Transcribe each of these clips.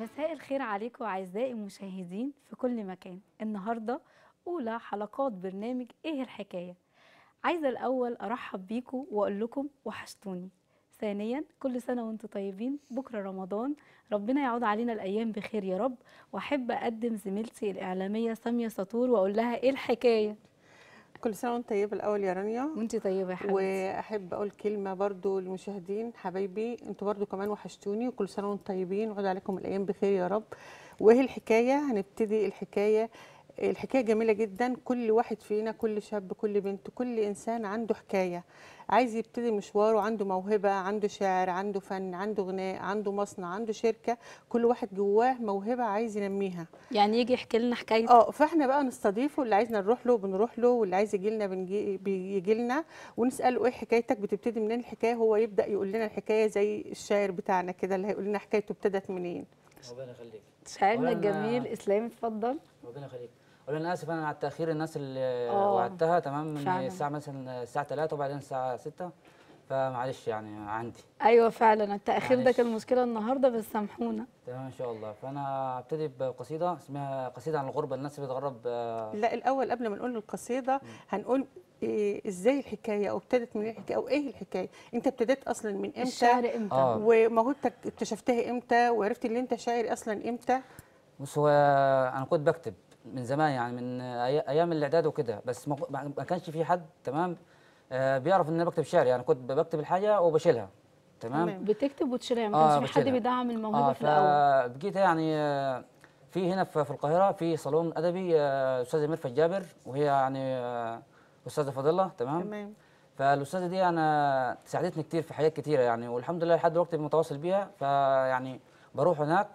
مساء الخير عليكم أعزائي المشاهدين في كل مكان النهاردة أولى حلقات برنامج إيه الحكاية عايزة الأول أرحب بيكم وأقول لكم وحشتوني ثانيا كل سنة وانتم طيبين بكرة رمضان ربنا يعود علينا الأيام بخير يا رب وأحب أقدم زميلتي الإعلامية سامية سطور وأقول لها إيه الحكاية كل سنه وانت طيبه الاول يا رانيا وانتي طيبة يا حبيبتي واحب اقول كلمه برضو للمشاهدين حبايبي انتوا برضو كمان وحشتوني وكل سنه وانتم طيبين وعود عليكم الايام بخير يا رب وايه الحكايه هنبتدي الحكايه الحكايه جميله جدا كل واحد فينا كل شاب كل بنت كل انسان عنده حكايه عايز يبتدي مشواره عنده موهبه عنده شعر عنده فن عنده غناء عنده مصنع عنده شركه كل واحد جواه موهبه عايز ينميها يعني يجي يحكي لنا حكاية اه فاحنا بقى نستضيفه اللي عايزنا نروح له بنروح له واللي عايز يجي لنا بنجي بيجي لنا ونساله ايه حكايتك بتبتدي منين الحكايه هو يبدا يقول لنا الحكايه زي الشاعر بتاعنا كده اللي هيقول لنا حكايته ابتدت منين ربنا يخليك شاعرنا أولاً- الجميل إسلام اتفضل ربنا يخليك اولا انا اسف انا على التاخير الناس اللي آه، وعدتها تمام من فعلاً. الساعه مثلا الساعه 3 وبعدين الساعه 6 فمعلش يعني عندي أيوة فعلا التأخير ده معلش. كان مشكلة النهاردة بس سامحونا تمام ان شاء الله فانا هبتدي بقصيده اسمها قصيده عن الغربه الناس اللي بتغرب آه، لا الاول قبل ما نقول القصيده هنقول إيه ازاي الحكايه او ابتدت من الحكايه او ايه الحكايه انت ابتديت اصلا من امتى الشعر إمتى آه. وموهبتك اكتشفتها امتى وعرفت ان انت شاعر اصلا امتى بص هو انا كنت بكتب من زمان يعني من أي- ايام الاعداد وكده بس ما ما كانش في حد تمام آه، بيعرف ان انا بكتب شعر يعني كنت بكتب الحاجه وبشيلها تمام تمام. بتكتب وتشيلها يعني ما آه، كانش في حد بشيلها. بيدعم الموهبة اه في الأول فبقيت يعني آه، في هنا في في القاهره في صالون ادبي آه، استاذه ميرفت جابر وهي يعني آه، استاذه فاضله تمام تمام فالاستاذه دي انا ساعدتني كتير في حاجات كتيره يعني والحمد لله لحد دلوقتي متواصل بيها فيعني بروح هناك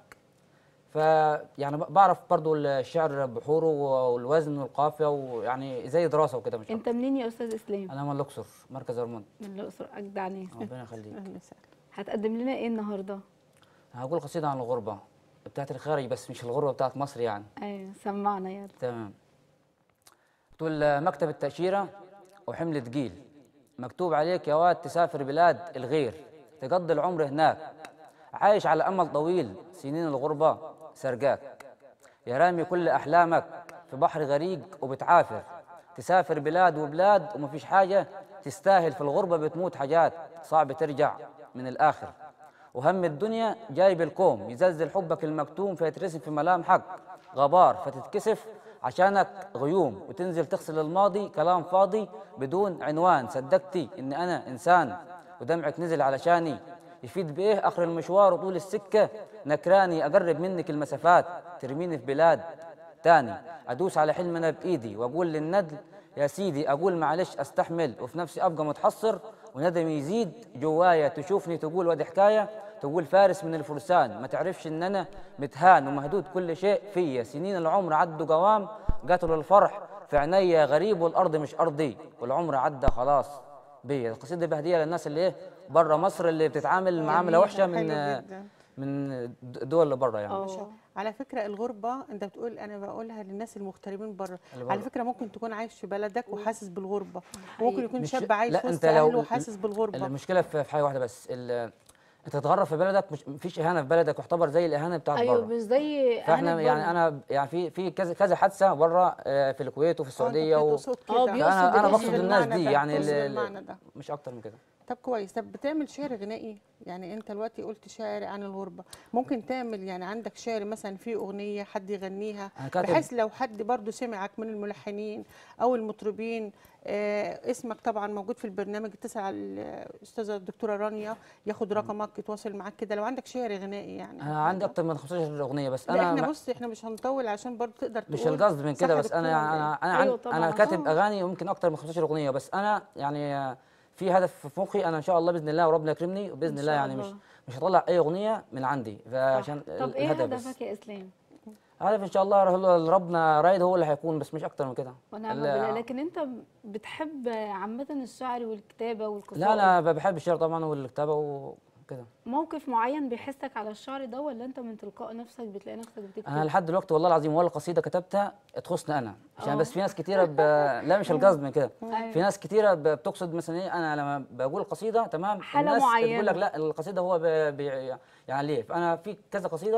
فيعني ب- بعرف برضو الشعر بحوره والوزن والقافيه ويعني زي دراسه وكده مش انت منين يا استاذ اسلام انا من الاقصر مركز ارمنت من الاقصر اجدع ناس ربنا يخليك اهلا وسهلا هتقدم لنا ايه النهارده هقول قصيده عن الغربه بتاعت الخارج بس مش الغربه بتاعت مصر يعني ايوه سمعنا يلا تمام تقول مكتب التأشيرة وحمل تقيل مكتوب عليك يا واد تسافر بلاد الغير تقضي العمر هناك عايش على أمل طويل سنين الغربة سرقاك يا رامي كل أحلامك في بحر غريق وبتعافر تسافر بلاد وبلاد ومفيش حاجة تستاهل في الغربة بتموت حاجات صعب ترجع من الآخر وهم الدنيا جايب الكوم يزلزل حبك المكتوم فيترسم في ملامحك غبار فتتكسف عشانك غيوم وتنزل تغسل الماضي كلام فاضي بدون عنوان صدقتي ان انا انسان ودمعك نزل علشاني يفيد بايه اخر المشوار وطول السكه نكراني اقرب منك المسافات ترميني في بلاد تاني ادوس على حلمنا بايدي واقول للندل يا سيدي اقول معلش استحمل وفي نفسي ابقى متحسر وندمي يزيد جوايا تشوفني تقول ودي حكايه تقول فارس من الفرسان ما تعرفش ان انا متهان ومهدود كل شيء فيا سنين العمر عدوا قوام قتلوا الفرح في عينيا غريب والارض مش ارضي والعمر عدى خلاص بيا القصيده دي بهديه للناس اللي ايه بره مصر اللي بتتعامل معامله وحشه من حلو جدا. من الدول اللي بره يعني اه شاء- على فكره الغربه انت بتقول انا بقولها للناس المغتربين بره اللي على بره. فكره ممكن تكون عايش في بلدك وحاسس بالغربه حقيقي. وممكن يكون مش- شاب عايش لا، في أنت وسط لو- اهله وحاسس بالغربه المشكله في في حاجه واحده بس ال- انت تتغرب في بلدك مش مفيش اهانه في بلدك يعتبر زي الاهانه بتاعت ايوه بره مش زي فاحنا أهل يعني بره. انا يعني في في كذا كذا حادثه بره آه، في الكويت وفي السعوديه آه، و... أنت بتقصد آه، كده. بيقصد فانا انا الاسم بقصد الناس بالمعنى دي ده، يعني تقصد ال- بالمعنى ده. مش اكتر من كده طب كويس طب بتعمل شعر غنائي يعني انت دلوقتي قلت شعر عن الغربه ممكن تعمل يعني عندك شعر مثلا فيه اغنيه حد يغنيها أنا كاتب- بحيث لو حد برضو سمعك من الملحنين او المطربين آه اسمك طبعا موجود في البرنامج اتصل على الاستاذه الدكتوره رانيا ياخد رقمك يتواصل معاك كده لو عندك شعر غنائي يعني انا عندي اكتر من 15 اغنيه بس لا انا احنا ما- بص احنا مش هنطول عشان برضو تقدر مش تقول القصد من صح كده يا بس انا دكتورة يعني ولا انا أيوة انا طبعاً. انا كاتب آه. اغاني يمكن اكتر من 15 اغنيه بس انا يعني آه، في هدف في مخي انا ان شاء الله باذن الله وربنا يكرمني وباذن إن الله شاء يعني مش الله. مش هطلع اي اغنيه من عندي فعشان طب ايه الهدف بس. هدفك يا اسلام عارف ان شاء الله رب- ربنا رايد هو اللي هيكون بس مش اكتر من كده ونعم ال- بالله لكن انت بتحب عامه الشعر والكتابه والقصائد لا انا بحب الشعر طبعا والكتابه وكده موقف معين بيحسك على الشعر ده ولا انت من تلقاء نفسك بتلاقي نفسك بتكتب انا لحد دلوقتي والله العظيم ولا قصيده كتبتها تخصني انا عشان آه. بس في ناس كتيره ب... لا مش القصد من كده أيوة. في ناس كتيره ب- بتقصد مثلا ايه انا لما بقول قصيده تمام حالة الناس معينة. بتقول لك لا القصيده هو ب... ب... يعني ليه فانا في كذا قصيده في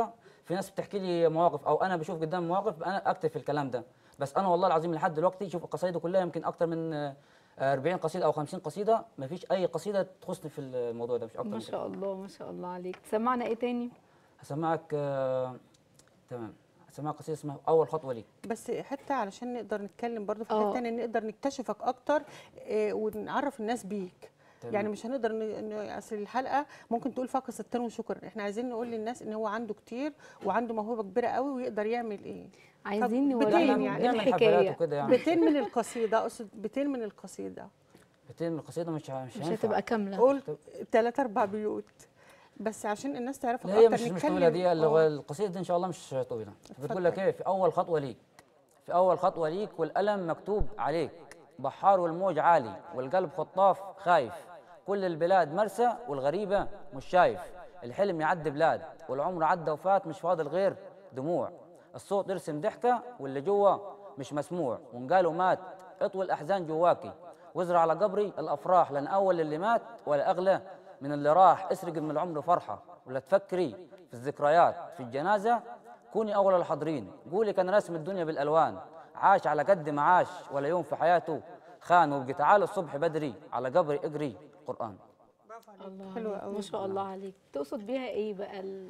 في ناس بتحكي لي مواقف او انا بشوف قدام مواقف انا اكتب في الكلام ده بس انا والله العظيم لحد دلوقتي شوف قصايدي كلها يمكن اكتر من آه، 40 قصيده او 50 قصيده ما فيش اي قصيده تخصني في الموضوع ده مش اكتر ما من كده شاء الله ما شاء الله عليك سمعنا ايه تاني هسمعك آه، تمام هسمعك قصيده اسمها اول خطوه ليك بس حتى علشان نقدر نتكلم برضو في آه. حته تانية نقدر نكتشفك اكتر آه، ونعرف الناس بيك تمام. يعني مش هنقدر ن- ن- اصل الحلقه ممكن تقول فقط ستان وشكرا احنا عايزين نقول للناس ان هو عنده كتير وعنده موهبه كبيره قوي ويقدر يعمل ايه عايزين بتين نوريهم يعني. نعمل حفلات الحكايه وكده يعني بيتين من القصيده اقصد بيتين من القصيده بيتين من القصيده مش ه- مش مش هينفع. هتبقى كامله قول ثلاث اربع بيوت بس عشان الناس تعرفك لا هي اكتر مش مش نتكلم طويله دي اللي هو آه. القصيده دي ان شاء الله مش طويله بتقول اتفضل. لك ايه في اول خطوه ليك في اول خطوه ليك والقلم مكتوب عليك بحار والموج عالي والقلب خطاف خايف كل البلاد مرسى والغريبه مش شايف الحلم يعدي بلاد والعمر عدى وفات مش فاضل غير دموع الصوت يرسم ضحكه واللي جوا مش مسموع وان قالوا مات اطوي الاحزان جواكي وازرع على قبري الافراح لان اول اللي مات ولا اغلى من اللي راح اسرق من العمر فرحه ولا تفكري في الذكريات في الجنازه كوني اول الحاضرين قولي كان رسم الدنيا بالالوان عاش على قد ما عاش ولا يوم في حياته خان وابقي تعالى الصبح بدري على قبري اقري قران الله حلوة عليك. أوي. ما شاء الله عليك تقصد بيها ايه بقى ال...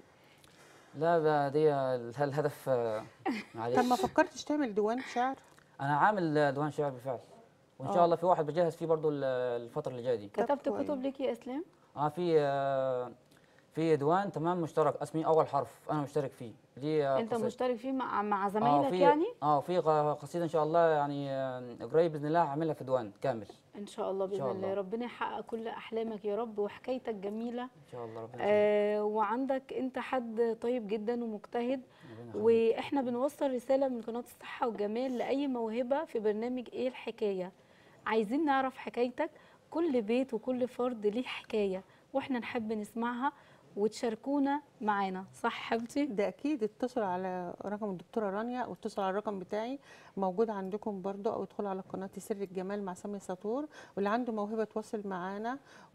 لا ده دي ال- الهدف آه، معلش طب ما فكرتش تعمل ديوان شعر انا عامل ديوان شعر بالفعل وان شاء الله في واحد بجهز فيه برضو ال- الفتره اللي جايه دي كتبت كويس. كتب ليك يا اسلام اه في آه، في ديوان تمام مشترك اسمي اول حرف انا مشترك فيه ليه آه، انت قصيدة. مشترك فيه مع مع اه زمايلك في يعني اه في ق- قصيده ان شاء الله يعني آه، قريب باذن الله هعملها في ديوان كامل ان شاء الله باذن شاء الله الله. ربنا يحقق كل احلامك يا رب وحكايتك جميله ان شاء الله ربنا يخليك. آه وعندك انت حد طيب جدا ومجتهد واحنا بنوصل رساله من قناه الصحه والجمال لاي موهبه في برنامج ايه الحكايه عايزين نعرف حكايتك كل بيت وكل فرد ليه حكايه واحنا نحب نسمعها وتشاركونا معانا صح حبيبتي ده اكيد اتصل على رقم الدكتوره رانيا او اتصل على الرقم بتاعي موجود عندكم برضو او ادخلوا على قناه سر الجمال مع سامي سطور واللي عنده موهبه تواصل معانا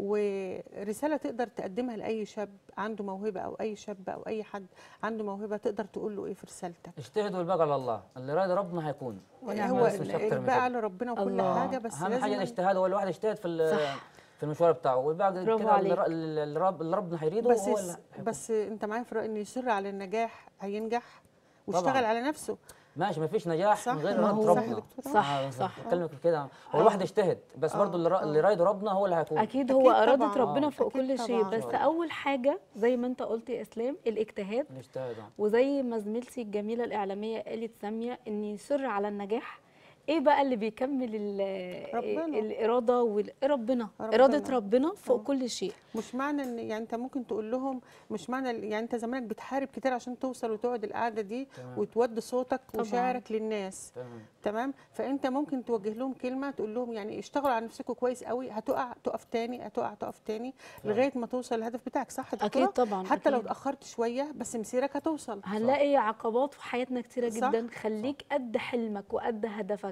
ورساله تقدر تقدمها لاي شاب عنده موهبه او اي شاب او اي حد عنده موهبه تقدر تقول له ايه في رسالتك اجتهدوا والباقي على الله اللي راضي ربنا هيكون ونعم هو بس مش أكتر من الباقي كده. على ربنا وكل الله. حاجه بس اهم لازم حاجه الاجتهاد هو الواحد يجتهد في ال- صح. في المشوار بتاعه والباقي برافو كده اللي عليك. ر- اللي رب- اللي ربنا هيريده بس هو اللي هيكون. بس انت معايا في رايي انه يصر على النجاح هينجح ويشتغل طبعاً. على نفسه ماشي ما فيش نجاح صح، من غير ما رضا هو- صح ربنا يا دكتورة. صح، آه، صح. بتكلمك في كده هو الواحد يجتهد بس برضه اللي, را- اللي رايده ربنا هو اللي هيكون اكيد أكيد هو اراده طبعاً. ربنا آه. فوق أكيد كل شيء طبعاً. بس اول حاجه زي ما انت قلت يا اسلام الاجتهاد الاجتهاد آه. وزي ما زميلتي الجميله الاعلاميه قالت ساميه ان يصر على النجاح ايه بقى اللي بيكمل ال- ربنا. الاراده وال- ربنا ربنا. اراده ربنا فوق آه. كل شيء مش معنى ان يعني انت ممكن تقول لهم مش معنى يعني انت زمانك بتحارب كتير عشان توصل وتقعد القعده دي تمام. وتودي صوتك طبعاً. وشعرك للناس تمام تمام فانت ممكن توجه لهم كلمه تقول لهم يعني اشتغلوا على نفسكم كويس قوي هتقع تقف تاني هتقع تقف تاني لغايه ما توصل للهدف بتاعك صح يا اكيد دكتورة؟ طبعا حتى لو أكيد. اتاخرت شويه بس مسيرك هتوصل هنلاقي عقبات في حياتنا كتيره صح. جدا خليك قد حلمك وقد هدفك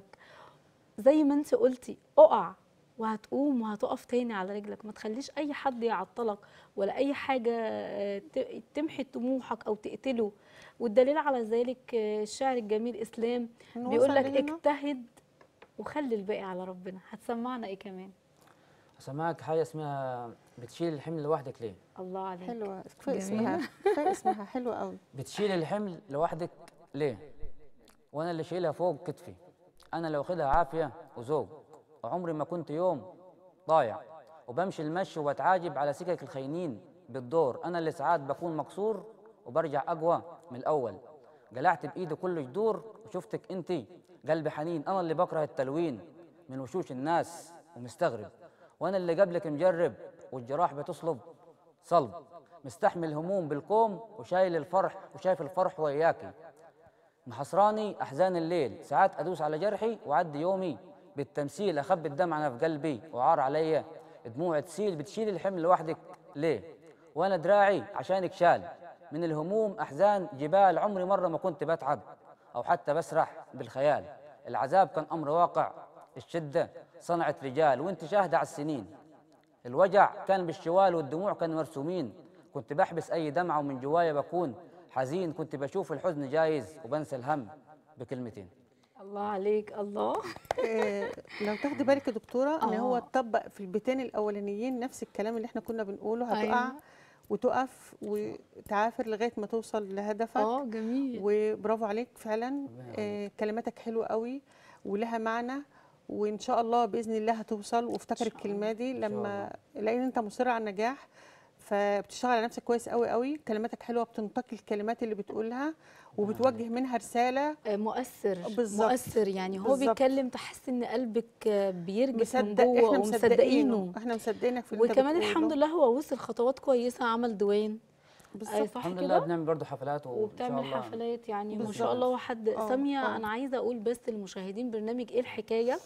زي ما انت قلتي اقع وهتقوم وهتقف تاني على رجلك ما تخليش اي حد يعطلك ولا اي حاجه آه، ت- تمحي طموحك او تقتله والدليل على ذلك آه، الشاعر الجميل اسلام نوصل بيقول لك لهنا؟ اجتهد وخلي الباقي على ربنا هتسمعنا ايه كمان سمعك حاجه اسمها بتشيل الحمل لوحدك ليه الله عليك حلوه كفايه جميل. اسمها كفايه اسمها حلوه قوي بتشيل الحمل لوحدك ليه وانا اللي شايلها فوق كتفي انا اللي واخدها عافيه وذوق وعمري ما كنت يوم ضايع وبمشي المشي وبتعاجب على سكك الخاينين بالدور انا اللي ساعات بكون مكسور وبرجع اقوى من الاول قلعت بايدي كل جدور وشفتك انت قلبي حنين انا اللي بكره التلوين من وشوش الناس ومستغرب وانا اللي قبلك مجرب والجراح بتصلب صلب مستحمل هموم بالكوم وشايل الفرح وشايف الفرح وياكي محصراني احزان الليل ساعات ادوس على جرحي وعدي يومي بالتمثيل اخبي الدمعه في قلبي وعار عليا دموع تسيل بتشيل الحمل لوحدك ليه وانا دراعي عشانك شال من الهموم احزان جبال عمري مره ما كنت بتعب او حتى بسرح بالخيال العذاب كان امر واقع الشده صنعت رجال وانت شاهده على السنين الوجع كان بالشوال والدموع كانوا مرسومين كنت بحبس اي دمعه ومن جوايا بكون حزين كنت بشوف الحزن جايز وبنسى الهم بكلمتين الله عليك الله آه، لو تاخدي بالك يا دكتوره ان هو آه. اتطبق في البيتين الاولانيين نفس الكلام اللي احنا كنا بنقوله هتقع أيوة. وتقف وتعافر لغايه ما توصل لهدفك اه جميل وبرافو عليك فعلا آه، كلماتك حلوه قوي ولها معنى وان شاء الله باذن الله هتوصل وافتكر شاء الكلمه دي إن شاء لما لان انت مصر على النجاح فبتشتغل على نفسك كويس قوي قوي كلماتك حلوه بتنتقي الكلمات اللي بتقولها وبتوجه منها رساله آه، مؤثر بالظبط. مؤثر يعني هو بالظبط. بيتكلم تحس ان قلبك آه، بيرجف من مصدق جوه احنا ومصدقينه مصدقينه احنا مصدقينك في اللي انت وكمان بتقوله. الحمد لله هو وصل خطوات كويسه عمل ديوان آه، بالظبط صح الحمد لله كده بنعمل برضه حفلات وإن شاء وبتعمل الله حفلات يعني ما بالظبط. شاء الله وحد آه، ساميه آه. انا عايزه اقول بس للمشاهدين برنامج ايه الحكايه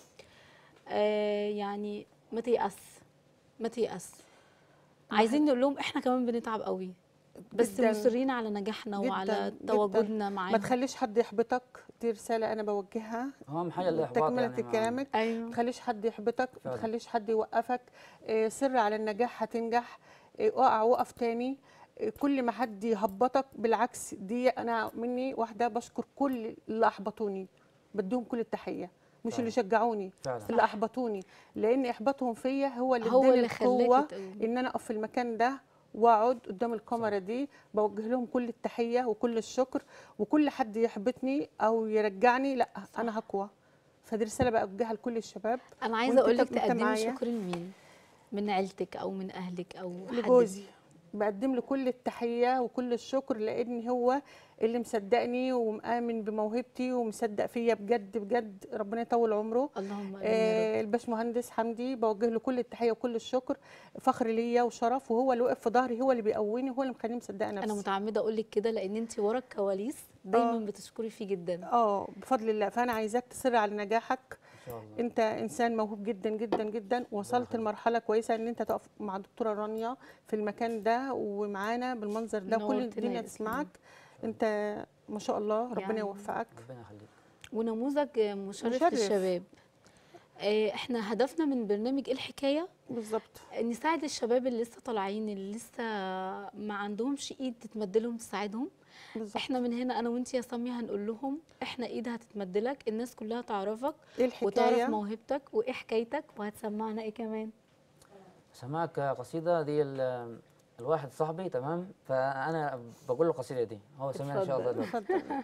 آه يعني ما تيأس ما تيأس عايزين نقول لهم احنا كمان بنتعب قوي بس جداً. مصرين على نجاحنا جداً، وعلى جداً. تواجدنا ما معاهم تخليش حد يحبطك دي رساله انا بوجهها اهم حاجه الاحباط تكمله يعني ما- كلامك ما ايوه تخليش حد يحبطك ما فعلا. تخليش حد يوقفك آه، سر على النجاح هتنجح آه، اقع وقف تاني آه، كل ما حد يهبطك بالعكس دي انا مني واحده بشكر كل اللي احبطوني بديهم كل التحيه مش فعلا. اللي شجعوني فعلا اللي احبطوني لان احباطهم فيا هو اللي هو اداني اللي القوه خلاكي تقومي. ان انا اقف في المكان ده واقعد قدام الكاميرا دي بوجه لهم كل التحيه وكل الشكر وكل حد يحبطني او يرجعني لا انا هقوى فدي رساله بوجهها لكل الشباب انا عايزه وانت اقول لك طب انت تقدمي معايا؟ شكر لمين من عيلتك او من اهلك او حد لجوزي بقدم له كل التحيه وكل الشكر لان هو اللي مصدقني ومآمن بموهبتي ومصدق فيا بجد بجد ربنا يطول عمره اللهم امين يا آه الباشمهندس حمدي بوجه له كل التحيه وكل الشكر فخر ليا وشرف وهو اللي وقف في ظهري هو اللي بيقويني هو اللي مخليني مصدقه رب نفسي انا متعمده اقول لك كده لان انت ورا الكواليس دايما آه. بتشكري فيه جدا اه بفضل الله فانا عايزاك تصر على نجاحك ان شاء الله انت انسان موهوب جدا جدا جدا وصلت لمرحله كويسه ان انت تقف مع دكتوره رانيا في المكان ده ومعانا بالمنظر ده كل نورتنا الدنيا يا تسمعك انت ما شاء الله ربنا يعني يوفقك ربنا يخليك ونموذج مشرف, مشرف. للشباب آه، احنا هدفنا من برنامج ايه الحكايه بالظبط نساعد الشباب اللي لسه طالعين اللي لسه ما عندهمش ايد تتمد لهم تساعدهم بالظبط احنا من هنا انا وانت يا ساميه هنقول لهم احنا ايد هتتمد لك الناس كلها تعرفك ايه وتعرف الحكايه موهبتك وايه حكايتك وهتسمعنا ايه كمان سمعك قصيده دي ال- الواحد صاحبي تمام فانا بقول له القصيده دي هو سمعها ان شاء الله اتفضل. دلوقتي اتفضل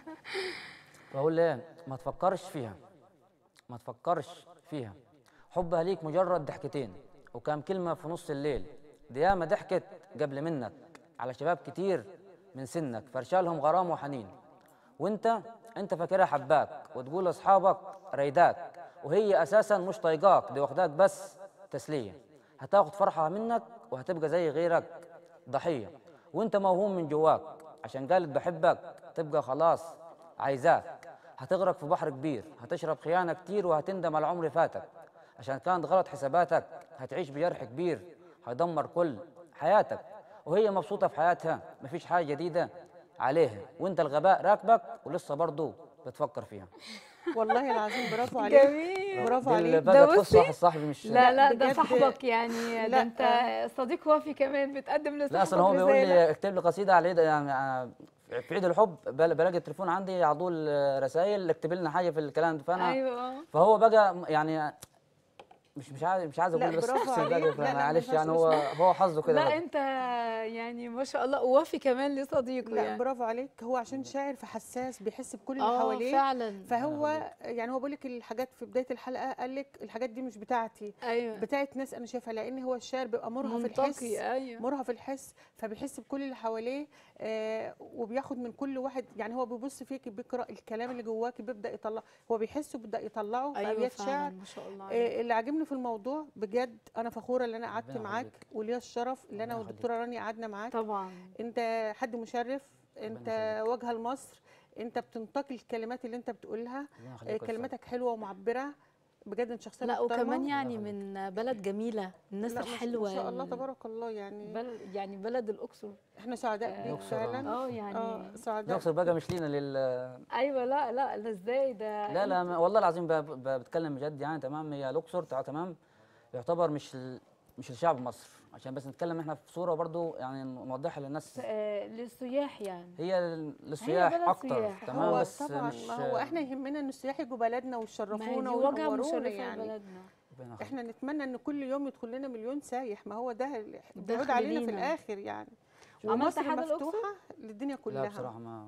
بقول له ما تفكرش فيها ما تفكرش فيها حبها ليك مجرد ضحكتين وكام كلمة في نص الليل دي ياما ضحكت قبل منك على شباب كتير من سنك فرشالهم غرام وحنين وانت انت فاكرها حباك وتقول لاصحابك ريداك وهي اساسا مش طايقاك دي واخداك بس تسليه هتاخد فرحه منك وهتبقى زي غيرك ضحيه وانت موهوم من جواك عشان قالت بحبك تبقى خلاص عايزاك هتغرق في بحر كبير هتشرب خيانه كتير وهتندم على عمر فاتك عشان كانت غلط حساباتك هتعيش بجرح كبير هيدمر كل حياتك وهي مبسوطه في حياتها مفيش حاجه جديده عليها وانت الغباء راكبك ولسه برضه بتفكر فيها والله العظيم برافو عليك جميل برافو دي عليك اللي ده بقى تخص بصي، واحد صاحبي مش لا لا ده بجد- صاحبك يعني ده لا. انت صديق وفي كمان بتقدم لصاحبك لا اصل هو بيقول رسالة. لي اكتب لي قصيده على عيد يعني آه، في عيد الحب بل- بلاقي التليفون عندي على طول آه، رسائل اكتب لنا حاجه في الكلام ده فانا ايوه فهو بقى م- يعني مش مش عايز مش عايز لا، اقول بس برافو أقسم عليك. بالله، لا، لا، معلش ما يعني ينفعش هو هو حظه كده لا بقى. انت يعني ما شاء الله وفي كمان لصديقه لا يعني برافو عليك هو عشان شاعر فحساس بيحس بكل اللي اه حواليه فعلا فهو يعني هو بيقول لك الحاجات في بدايه الحلقه قال لك الحاجات دي مش بتاعتي ايوه بتاعت ناس انا شايفها لان هو الشاعر بيبقى مرهف الحس منطقي ايوه مرهف الحس فبيحس بكل اللي حواليه آه وبياخد من كل واحد يعني هو بيبص فيك بيقرا الكلام اللي جواك بيبدا يطلع هو بيحس وبيبدا يطلعه في ايوه ابيات فعلا شعر ما شاء الله عليك. آه اللي عاجبني في الموضوع بجد انا فخوره ان انا قعدت ربنا معاك يخليك. وليا الشرف اللي انا ربنا والدكتوره رانيا قعدنا معاك طبعا انت حد مشرف انت يخليك. واجهه لمصر انت بتنتقي الكلمات اللي انت بتقولها ربنا آه، يخليك يا أستاذ. كلماتك حلوه ومعبره بجد انت شخصيه لا محترمة. وكمان يعني الله من بلد جميله الناس لا، ما شاء- الحلوه ما شاء الله ال- تبارك الله يعني بل يعني بلد الاقصر احنا سعداء بيك الأقصر، فعلا اه يعني اه سعداء الاقصر بقى مش لينا لل ايوه لا لا لا ازاي ده لا لا ما- والله العظيم ب- ب- بتكلم بجد يعني تمام هي الاقصر تع- تمام يعتبر مش ال... مش لشعب مصر عشان بس نتكلم احنا في صوره برضو يعني نوضحها للناس آه، للسياح يعني هي للسياح بلد اكتر سياح. تمام هو بس طبعا مش ما هو احنا يهمنا ان السياح يجوا بلدنا ما هي ويشرفونا دي واجهه وينورونا مشرفه يعني لبلدنا ربنا يخليك. احنا نتمنى ان كل يوم يدخل لنا مليون سايح ما هو ده اللي بيعود دخل علينا في لينا. الاخر يعني عملت ومصر حاجة الأقصر؟ مفتوحه للدنيا لا كلها بصراحه ما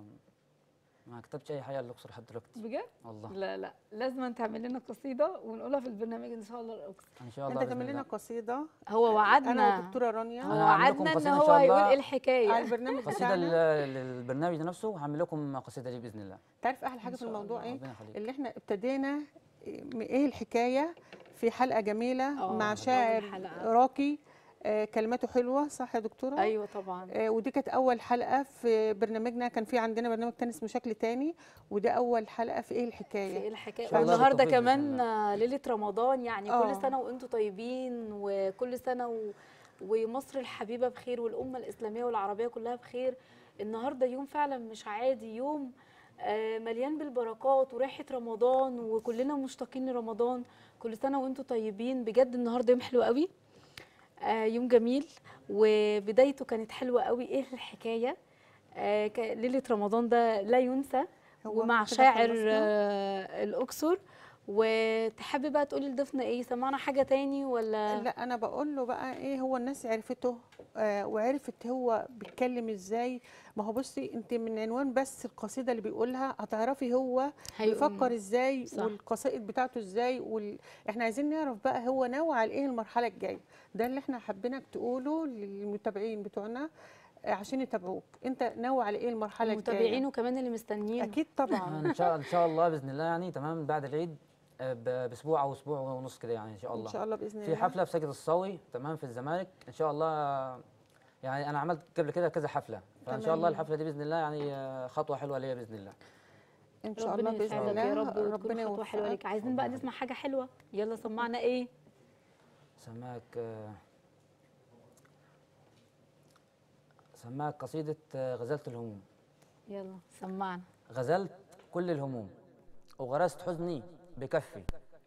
ما كتبتش اي حاجه للاقصر لحد دلوقتي بجد والله لا لا لازم تعمل لنا قصيده ونقولها في البرنامج ان شاء الله الاقصر ان شاء الله انت بإذن تعمل لنا الله. قصيده هو وعدنا انا والدكتوره رانيا هو أنا هعمل لكم وعدنا ان قصيدة إن هو شاء هيقول الله. ايه الحكايه على البرنامج قصيده بتاعنا لل- للبرنامج نفسه هعمل لكم قصيده لي باذن الله تعرف احلى حاجه في شاء الموضوع الله. ايه ربنا يخليك اللي احنا ابتدينا ايه الحكايه في حلقه جميله آه، مع أول شاعر حلقة. راقي آه، كلماته حلوه صح يا دكتوره ايوه طبعا آه، ودي كانت اول حلقه في برنامجنا كان في عندنا برنامج تاني اسمه شكل تاني وده اول حلقه في ايه في ايه الحكايه الحكايه إن شاء الله والنهارده بالتوفيق بإذن كمان آه، ليله رمضان يعني آه. كل سنه وانتم طيبين وكل سنه و... ومصر الحبيبه بخير والامه الاسلاميه والعربيه كلها بخير النهارده يوم فعلا مش عادي يوم آه، مليان بالبركات وريحه رمضان وكلنا مشتاقين لرمضان كل سنه وانتم طيبين بجد النهارده يوم حلو قوي آه، يوم جميل وبدايته كانت حلوه قوي ايه الحكايه آه، ك- ليله رمضان ده لا ينسى هو ومع كده شاعر خلصنا؟ آه، الاقصر وتحبي بقى تقولي لضيفنا ايه سمعنا حاجه تاني ولا لا انا بقول له بقى ايه هو الناس عرفته آه وعرفت هو بيتكلم ازاي ما هو بصي انت من عنوان بس القصيده اللي بيقولها هتعرفي هو هيقوم. بيفكر ازاي صح. والقصائد بتاعته ازاي وال... احنا عايزين نعرف بقى هو ناوي على ايه المرحله الجايه ده اللي احنا حابينك تقوله للمتابعين بتوعنا آه، عشان يتابعوك انت ناوي على ايه المرحله الجايه المتابعين وكمان اللي مستنيين اكيد طبعا ان شاء ان شاء الله باذن الله يعني تمام بعد العيد آه، ب- باسبوع او اسبوع ونص كده يعني ان شاء ان الله شاء الله باذن الله في حفله في ساقية الصاوي تمام في الزمالك ان شاء الله يعني انا عملت قبل كده كذا حفله فان شاء الله تمام. الحفله دي باذن الله يعني آه، خطوه حلوه ليا باذن الله ان شاء الله ربنا باذن يسعدك الله يا رب وتكون ربنا خطوه حلوه يوفقك ليك عايزين بقى نسمع حاجه حلوه يلا سمعنا ايه سماك آه، سماك قصيده آه، غزاله الهموم يلا سمعنا غزلت كل الهموم وغرست حزني بكفي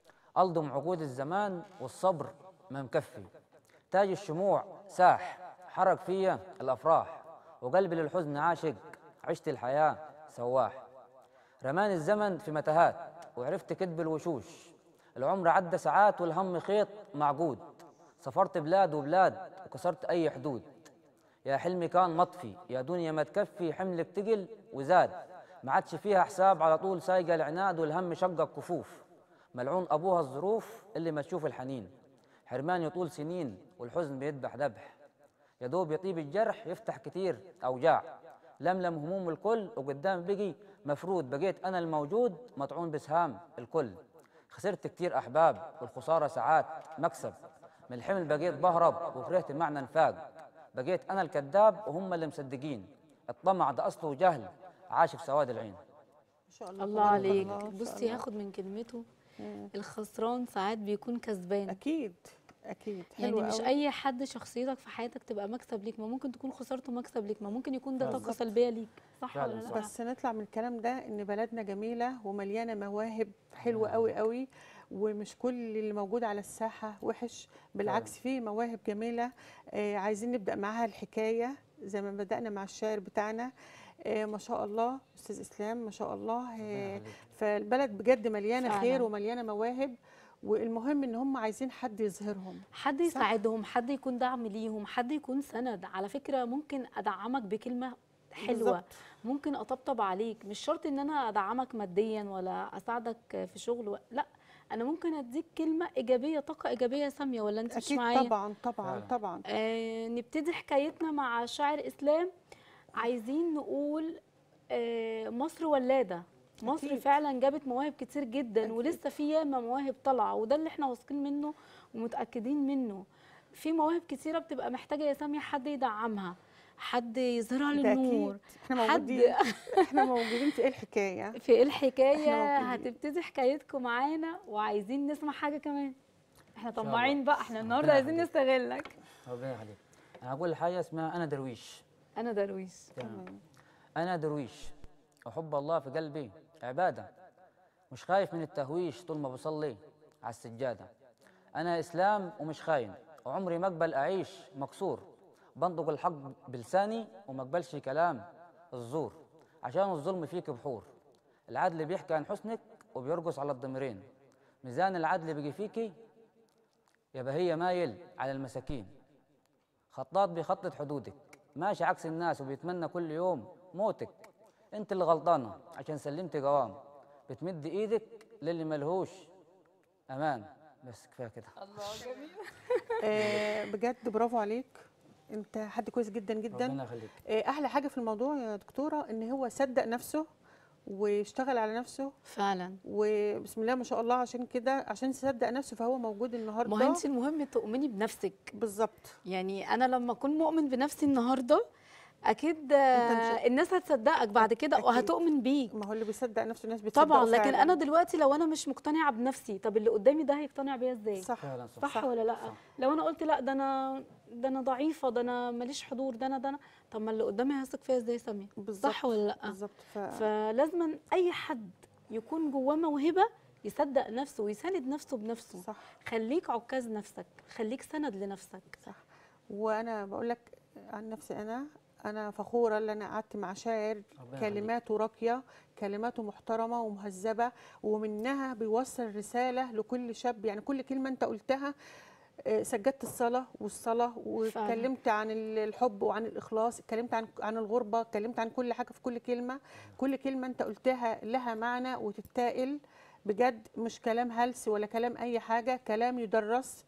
ألضم عقود الزمان والصبر ما مكفي تاج الشموع ساح حرك فيا الأفراح وقلبي للحزن عاشق عشت الحياة سواح رماني الزمن في متاهات وعرفت كذب الوشوش العمر عدى ساعات والهم خيط معقود سافرت بلاد وبلاد وكسرت أي حدود يا حلمي كان مطفي يا دنيا ما تكفي حملك تقل وزاد ما عادش فيها حساب على طول سايقه العناد والهم شقق كفوف ملعون ابوها الظروف اللي ما تشوف الحنين حرمان يطول سنين والحزن بيذبح ذبح يا دوب يطيب الجرح يفتح كتير اوجاع لملم هموم الكل وقدام بقي مفروض بقيت انا الموجود مطعون بسهام الكل خسرت كتير احباب والخساره ساعات مكسب من الحمل بقيت بهرب وكرهت معنى انفاق بقيت انا الكذاب وهم اللي مصدقين الطمع ده اصله جهل عاش في سواد العين ان شاء الله الله تبارك عليك الله، إن شاء بصي الله. هاخد من كلمته الخسران ساعات بيكون كسبان اكيد اكيد يعني حلو مش قوي. اي حد شخصيتك في حياتك تبقى مكسب ليك ما ممكن تكون خسارته مكسب ليك ما ممكن يكون ده طاقه بالظبط. سلبيه ليك صح فعلاً ولا لا صح. بس نطلع من الكلام ده ان بلدنا جميله ومليانه مواهب حلوه قوي قوي ومش كل اللي موجود على الساحه وحش بالعكس في مواهب جميله آه عايزين نبدا معاها الحكايه زي ما بدانا مع الشاعر بتاعنا آه ما شاء الله استاذ اسلام ما شاء الله آه يخليك. فالبلد بجد مليانه فعلاً. خير ومليانه مواهب والمهم ان هم عايزين حد يظهرهم حد يساعدهم حد يكون دعم ليهم حد يكون سند على فكره ممكن ادعمك بكلمه حلوه بالظبط. ممكن اطبطب عليك مش شرط ان انا ادعمك ماديا ولا اساعدك في شغل و... لا انا ممكن اديك كلمه ايجابيه طاقه ايجابيه ساميه ولا انت مش اكيد معايا طبعا طبعا فعلاً. طبعا آه نبتدي حكايتنا مع شاعر اسلام عايزين نقول آه مصر ولاده مصر أكيد. فعلا جابت مواهب كتير جدا أكيد. ولسه في ياما مواهب طالعه وده اللي احنا واثقين منه ومتاكدين منه في مواهب كتيره بتبقى محتاجه يا ساميه حد يدعمها حد يظهرها ده للنور اكيد احنا حد موجودين احنا موجودين في ايه الحكايه في إيه الحكايه إحنا موجودين. هتبتدي حكايتكم معانا وعايزين نسمع حاجه كمان احنا شاء طماعين بقى احنا النهارده ربنا عايزين يخليك. نستغلك ربنا يخليك انا هقول حاجه اسمها انا درويش انا درويش تمام. انا درويش احب الله في قلبي عباده مش خايف من التهويش طول ما بصلي على السجاده انا اسلام ومش خاين وعمري ما اقبل اعيش مكسور بنطق الحق بلساني وما اقبلش كلام الزور عشان الظلم فيك بحور العدل بيحكي عن حسنك وبيرقص على الضميرين ميزان العدل بيجي فيكي يبقى هي مايل على المساكين خطاط بيخطط حدودك ماشي عكس الناس وبيتمنى كل يوم موتك انت اللي غلطانه عشان سلمتي قوام بتمد ايدك للي ملهوش امان بس كفايه كده آه بجد برافو عليك انت حد كويس جدا جدا ربنا يخليك آه احلى حاجه في الموضوع يا دكتوره ان هو صدق نفسه واشتغل على نفسه فعلا وبسم الله ما شاء الله عشان كده عشان يصدق نفسه فهو موجود النهارده ما هو انت المهم تؤمني بنفسك بالظبط يعني انا لما اكون مؤمن بنفسي النهارده اكيد أنت مش- آه، الناس هتصدقك بعد كده أكيد. وهتؤمن بيك ما هو اللي بيصدق نفسه الناس بتصدقه طبعا لكن فعلاً. انا دلوقتي لو انا مش مقتنعه بنفسي طب اللي قدامي ده هيقتنع بيا ازاي صح فعلا صح, صح, صح، ولا لا صح. لو انا قلت لا ده انا ده انا ضعيفه ده انا ماليش حضور ده انا ده انا طب ما اللي قدامي هيثق فيا ازاي يا ساميه بالظبط صح ولا لا بالظبط ف... فلازما اي حد يكون جواه موهبه يصدق نفسه ويساند نفسه بنفسه صح خليك عكاز نفسك خليك سند لنفسك صح وانا بقول لك عن نفسي انا انا فخوره ان انا قعدت مع شاعر ربنا كلماته راقيه كلماته محترمه ومهذبه ومنها بيوصل رساله لكل شاب يعني كل كلمه انت قلتها آه، سجدت الصلاه والصلاه واتكلمت عن ال- الحب وعن الاخلاص اتكلمت عن عن الغربه اتكلمت عن كل حاجه في كل كلمه كل كلمه انت قلتها لها معنى وتتائل بجد مش كلام هلس ولا كلام اي حاجه كلام يدرس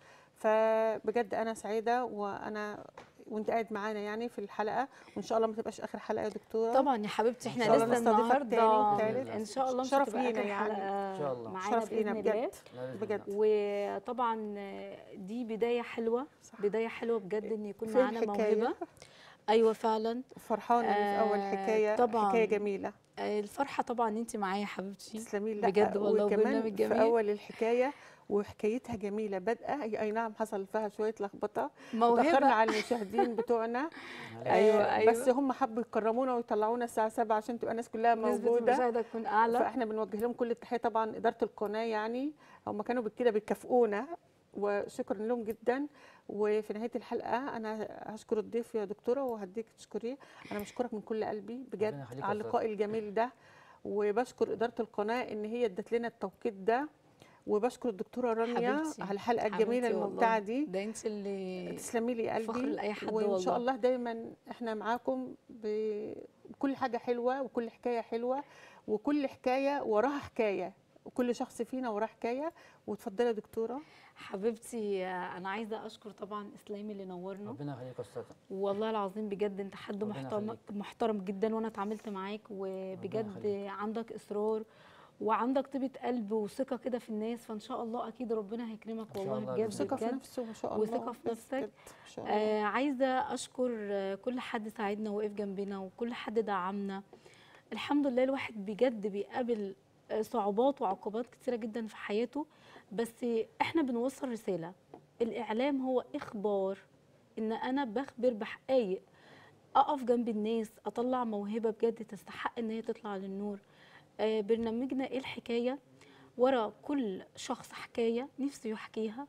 فبجد انا سعيده وانا وانت قاعد معانا يعني في الحلقه وان شاء الله ما تبقاش اخر حلقه يا دكتوره طبعا يا حبيبتي إن احنا شاء الله لسه نستضيفك النهارده تاني وتالت. ان شاء الله مش شرف هتبقى لينا آخر يعني. حلقة إن شاء الله. معانا شرف لينا بإذن الله. بجد لا بإذن بجد. الله. وطبعا دي بدايه حلوه صح. بدايه حلوه بجد ان يكون في معانا الحكاية. موهبه ايوه فعلا فرحانه إن في اول آه، حكايه طبعاً. حكايه جميله آه، الفرحه طبعا ان انت معايا يا حبيبتي تسلمي لا بجد والله وكمان وبرنامج في جميل. اول الحكايه وحكايتها جميله بادئه هي اي نعم حصل فيها شويه لخبطه تاخرنا موهبه على المشاهدين بتوعنا أيوة، آه، أيوة. بس هم حبوا يكرمونا ويطلعونا الساعه 7 عشان تبقى الناس كلها نسبه موجوده المشاهده تكون اعلى فاحنا بنوجه لهم كل التحيه طبعا اداره القناه يعني هم كانوا كده بيكافئونا وشكرا لهم جدا وفي نهايه الحلقه انا هشكر الضيف يا دكتوره وهديك تشكريه انا بشكرك من كل قلبي ربنا بجد يخليك يا على أستاذ. اللقاء الجميل ده وبشكر اداره القناه ان هي ادت لنا التوقيت ده وبشكر الدكتوره رانيا حبيبتي. على الحلقه الجميله حبيبتي الممتعه والله. دي ده انت اللي تسلمي لي قلبي فخر لأي حد وان والله. شاء الله دايما احنا معاكم ب- بكل حاجه حلوه وكل حكايه حلوه وكل حكايه وراها حكايه وكل شخص فينا وراه حكايه وتفضلي يا دكتوره حبيبتي آه، انا عايزه اشكر طبعا اسلامي اللي نورنا ربنا يخليك يا استاذ والله العظيم بجد انت حد ربنا محترم يخليك. محترم جدا وانا اتعاملت معاك وبجد يخليك. عندك اصرار وعندك طيبه قلب وثقه كده في الناس فان شاء الله اكيد ربنا هيكرمك إن شاء والله الله بجد بإذن ثقه في بجد نفسه ما شاء الله وثقة في بس نفسك. بجد ما شاء الله آه عايزه اشكر آه، كل حد ساعدنا وقف جنبنا وكل حد دعمنا الحمد لله الواحد بجد بيقابل آه، صعوبات وعقبات كتيره جدا في حياته بس احنا بنوصل رساله الاعلام هو اخبار ان انا بخبر بحقائق اقف جنب الناس اطلع موهبه بجد تستحق ان هي تطلع للنور آه برنامجنا ايه الحكايه ورا كل شخص حكايه نفسه يحكيها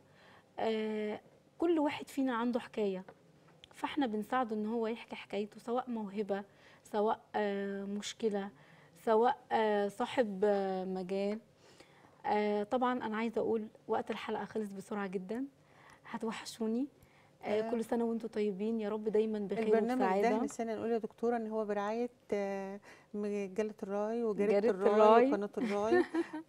آه كل واحد فينا عنده حكايه فاحنا بنساعده ان هو يحكي حكايته سواء موهبه سواء آه مشكله سواء آه صاحب آه مجال آه طبعا انا عايزه اقول وقت الحلقه خلص بسرعه جدا هتوحشوني آه آه. كل سنه وانتم طيبين يا رب دايما بخير البرنامج ده وبسعاده نسينا نقول يا دكتوره ان هو برعايه آه، مجله الراي وجريده جريدة الراي الراي. وقناه الراي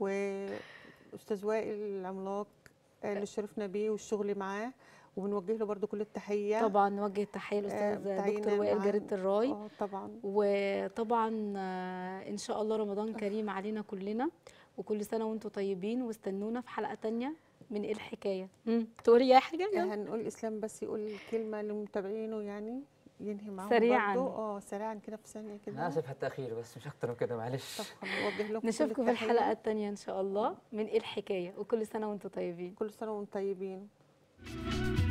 واستاذ وائل العملاق آه، اللي شرفنا بيه والشغل معاه وبنوجه له برضو كل التحيه طبعا نوجه التحيه آه، للاستاذ بتعينا دكتور وائل معاه. جريده الراي اه طبعا وطبعا آه، ان شاء الله رمضان كريم علينا كلنا وكل سنه وانتم طيبين واستنونا في حلقه تانية من ايه الحكايه مم، تقولي اي حاجه آه، يلا. هنقول اسلام بس يقول كلمه لمتابعينه يعني ينهي معاهم سريعاً. برضو. اه سريعا كده في ثانيه انا كده اسف على التاخير بس مش اكتر من كده معلش طب نوجه لكم كل نشوفكم في التحية. الحلقه التانية ان شاء الله من ايه الحكايه وكل سنه وانتم طيبين كل سنه وانتم طيبين